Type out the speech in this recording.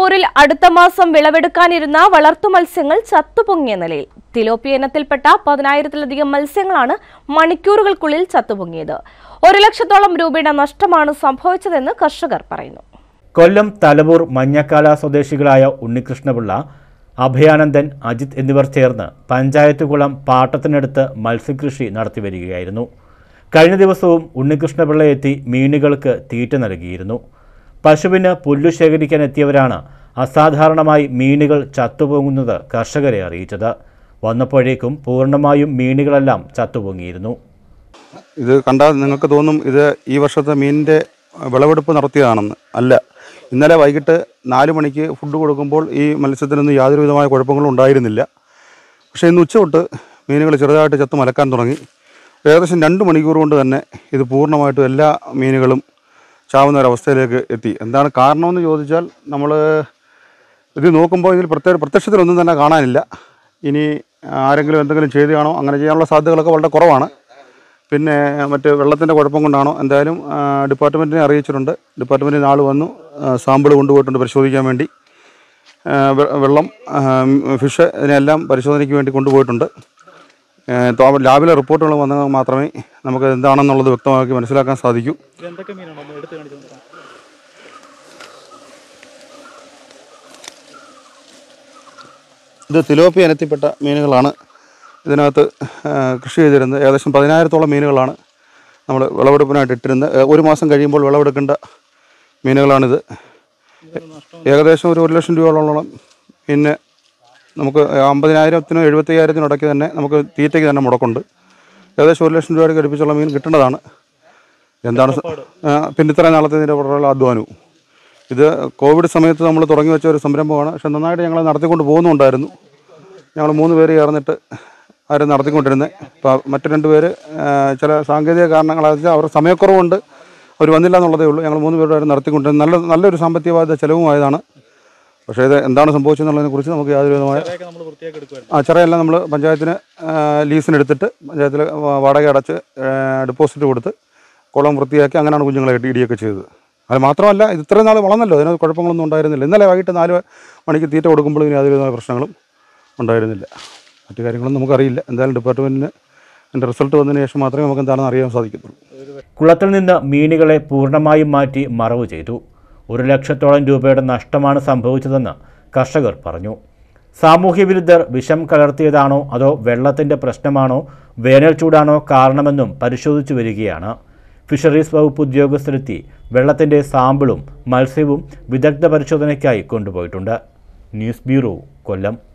തലവൂരിൽ അടുത്ത മാസം വിളവെടുക്കാനിരുന്ന വളർത്തു മത്സ്യങ്ങൾ ചത്തുപൊങ്ങിയ നിലയിൽ തിലോപ്പിയ ഇനത്തിൽപ്പെട്ട പതിനായിരത്തിലധികം മത്സ്യങ്ങളാണ് മണിക്കൂറുകൾക്കുള്ളിൽ ചത്തുപൊങ്ങിയത് ഒരു ലക്ഷത്തോളം രൂപയുടെ നഷ്ടമാണ് സംഭവിച്ചതെന്ന് കർഷകർ പറയുന്നു കൊല്ലം തലവൂർ മഞ്ഞക്കാല സ്വദേശികളായ ഉണ്ണികൃഷ്ണപിള്ള അഭയാനന്ദൻ അജിത് എന്നിവർ ചേർന്ന് പഞ്ചായത്ത് കുളം പാട്ടത്തിനടുത്ത് മത്സ്യകൃഷി നടത്തിവരികയായിരുന്നു കഴിഞ്ഞ ദിവസവും ഉണ്ണികൃഷ്ണപിള്ള എത്തി മീനുകൾക്ക് തീറ്റ നൽകിയിരുന്നു പശുവിന് പുല്ലു ശേഖരിക്കാൻ എത്തിയവരാണ് അസാധാരണമായി മീനുകൾ ചത്തുപൊങ്ങുന്നത് കർഷകരെ അറിയിച്ചത് വന്നപ്പോഴേക്കും പൂർണ്ണമായും മീനുകളെല്ലാം ചത്തുപൊങ്ങിയിരുന്നു ഇത് കണ്ടാൽ നിങ്ങൾക്ക് തോന്നും ഇത് ഈ വർഷത്തെ മീനിൻ്റെ വിളവെടുപ്പ് നടത്തിയതാണെന്ന് അല്ല ഇന്നലെ വൈകിട്ട് നാല് മണിക്ക് ഫുഡ് കൊടുക്കുമ്പോൾ ഈ മത്സ്യത്തിനൊന്നും യാതൊരു വിധമായ കുഴപ്പങ്ങളും ഉണ്ടായിരുന്നില്ല പക്ഷേ ഇന്ന് ഉച്ച തൊട്ട് മീനുകൾ ചെറുതായിട്ട് ചത്ത് മലക്കാൻ തുടങ്ങി ഏകദേശം രണ്ട് മണിക്കൂർ കൊണ്ട് തന്നെ ഇത് പൂർണ്ണമായിട്ടും എല്ലാ മീനുകളും ചാവുന്ന ഒരവസ്ഥയിലേക്ക് എത്തി എന്താണ് കാരണമെന്ന് ചോദിച്ചാൽ നമ്മൾ ഇത് നോക്കുമ്പോൾ ഇതിൽ പ്രത്യേക പ്രത്യക്ഷത്തിലൊന്നും തന്നെ കാണാനില്ല ഇനി ആരെങ്കിലും എന്തെങ്കിലും ചെയ്ത് കാണോ അങ്ങനെ ചെയ്യാനുള്ള സാധ്യതകളൊക്കെ വളരെ കുറവാണ് പിന്നെ മറ്റ് വെള്ളത്തിൻ്റെ കുഴപ്പം കൊണ്ടാണോ എന്തായാലും ആ, ഡിപ്പാർട്ട്മെൻറ്റിനെ അറിയിച്ചിട്ടുണ്ട് ഡിപ്പാർട്ട്മെൻറ്റിൽ ആൾ വന്നു സാമ്പിൾ കൊണ്ടുപോയിട്ടുണ്ട് പരിശോധിക്കാൻ വേണ്ടി ആ, വെ- വെള്ളം ആ, ഫിഷ് ഇതിനെല്ലാം പരിശോധനയ്ക്ക് വേണ്ടി കൊണ്ടുപോയിട്ടുണ്ട് ആ, തോ- ലാബിലെ റിപ്പോർട്ടുകൾ വന്നാൽ മാത്രമേ നമുക്ക് എന്താണെന്നുള്ളത് വ്യക്തമാക്കി മനസ്സിലാക്കാൻ സാധിക്കൂ ഇത് തിലോപ്പി ഇനത്തിൽപ്പെട്ട മീനുകളാണ് ഇതിനകത്ത് ആ, കൃഷി ചെയ്തിരുന്നത് ഏകദേശം പതിനായിരത്തോളം മീനുകളാണ് നമ്മൾ വിളവെടുപ്പിനായിട്ട് ഇട്ടിരുന്നത് ഏ, ഒരു മാസം കഴിയുമ്പോൾ വിളവെടുക്കേണ്ട മീനുകളാണിത് ഏകദേശം ഒരു ഒരു ലക്ഷം രൂപയോളം പിന്നെ നമുക്ക് അമ്പതിനായിരത്തിനും എഴുപത്തയ്യായിരത്തിനും ഇടയ്ക്ക് തന്നെ നമുക്ക് തീറ്റയ്ക്ക് തന്നെ മുടക്കുണ്ട് ഏകദേശം ഒരു ലക്ഷം രൂപയുടെ അടുപ്പിച്ചുള്ള മീൻ കിട്ടേണ്ടതാണ് എന്താണ് സ- ആ, പിന്നെ ഇത്രയും നാളത്തെ ഇതിൻ്റെ പുറകുള്ള അധ്വാനവും ഇത് കോവിഡ് സമയത്ത് നമ്മൾ തുടങ്ങി വെച്ച ഒരു സംരംഭമാണ് പക്ഷെ നന്നായിട്ട് ഞങ്ങൾ നടത്തിക്കൊണ്ട് പോകുന്നുണ്ടായിരുന്നു ഞങ്ങൾ മൂന്ന് പേര് ചേർന്നിട്ട് അവർ നടത്തിക്കൊണ്ടിരുന്നത് ഇപ്പോൾ മറ്റു രണ്ട് പേര് ആ, ചില സാങ്കേതിക കാരണങ്ങളാൽ വെച്ചാൽ അവർ സമയക്കുറവുണ്ട് അവർ വന്നില്ല എന്നുള്ളതേ ഉള്ളൂ ഞങ്ങൾ മൂന്ന് പേരുടെ നടത്തിക്കൊണ്ടിരുന്നത് നല്ല നല്ലൊരു സാമ്പത്തിക ബാധ്യത ചിലവുമായതാണ് പക്ഷേ ഇത് എന്താണ് സംഭവിച്ചതെന്നുള്ളതിനെ കുറിച്ച് നമുക്ക് യാതൊരു വിധമായ ആ ചിറയെല്ലാം നമ്മൾ പഞ്ചായത്തിന് ആ, ലീസിനെടുത്തിട്ട് പഞ്ചായത്തിൽ വാടക അടച്ച് ഡെപ്പോസിറ്റ് കൊടുത്ത് കുളം വൃത്തിയാക്കി അങ്ങനെയാണ് കുഞ്ഞുങ്ങളെ ഇടി- ഇടിയൊക്കെ ചെയ്തത് അത് മാത്രമല്ല ഇത് ഇത്രയും നാൾ വളർന്നല്ലോ അതിന് കുഴപ്പങ്ങളൊന്നും ഉണ്ടായിരുന്നില്ല ഇന്നലെ വൈകിട്ട് നാല് മണിക്ക് തീറ്റ കൊടുക്കുമ്പോൾ ഇതിന് യാതൊരു വിധമായ പ്രശ്നങ്ങളും ഉണ്ടായിരുന്നില്ല മറ്റു കാര്യങ്ങളൊന്നും നമുക്കറിയില്ല എന്തായാലും ഡിപ്പാർട്ട്മെൻറ്റിന് അതിൻ്റെ റിസൾട്ട് വന്നതിന് ശേഷം മാത്രമേ നമുക്ക് എന്താണെന്ന് അറിയാൻ സാധിക്കത്തുള്ളൂ കുളത്തിൽ നിന്ന് മീനുകളെ പൂർണ്ണമായും മാറ്റി മറവ് ചെയ്തു ഒരു ലക്ഷത്തോളം രൂപയുടെ നഷ്ടമാണ് സംഭവിച്ചതെന്ന് കർഷകർ പറഞ്ഞു സാമൂഹ്യ വിരുദ്ധർ വിഷം കലർത്തിയതാണോ അതോ വെള്ളത്തിൻ്റെ പ്രശ്നമാണോ വേനൽ ചൂടാണോ കാരണമെന്നും പരിശോധിച്ചു വരികയാണ് ഫിഷറീസ് വകുപ്പ് ഉദ്യോഗസ്ഥരെത്തി വെള്ളത്തിൻ്റെ സാമ്പിളും മത്സ്യവും വിദഗ്ധ പരിശോധനയ്ക്കായി കൊണ്ടുപോയിട്ടുണ്ട് ന്യൂസ് ബ്യൂറോ കൊല്ലം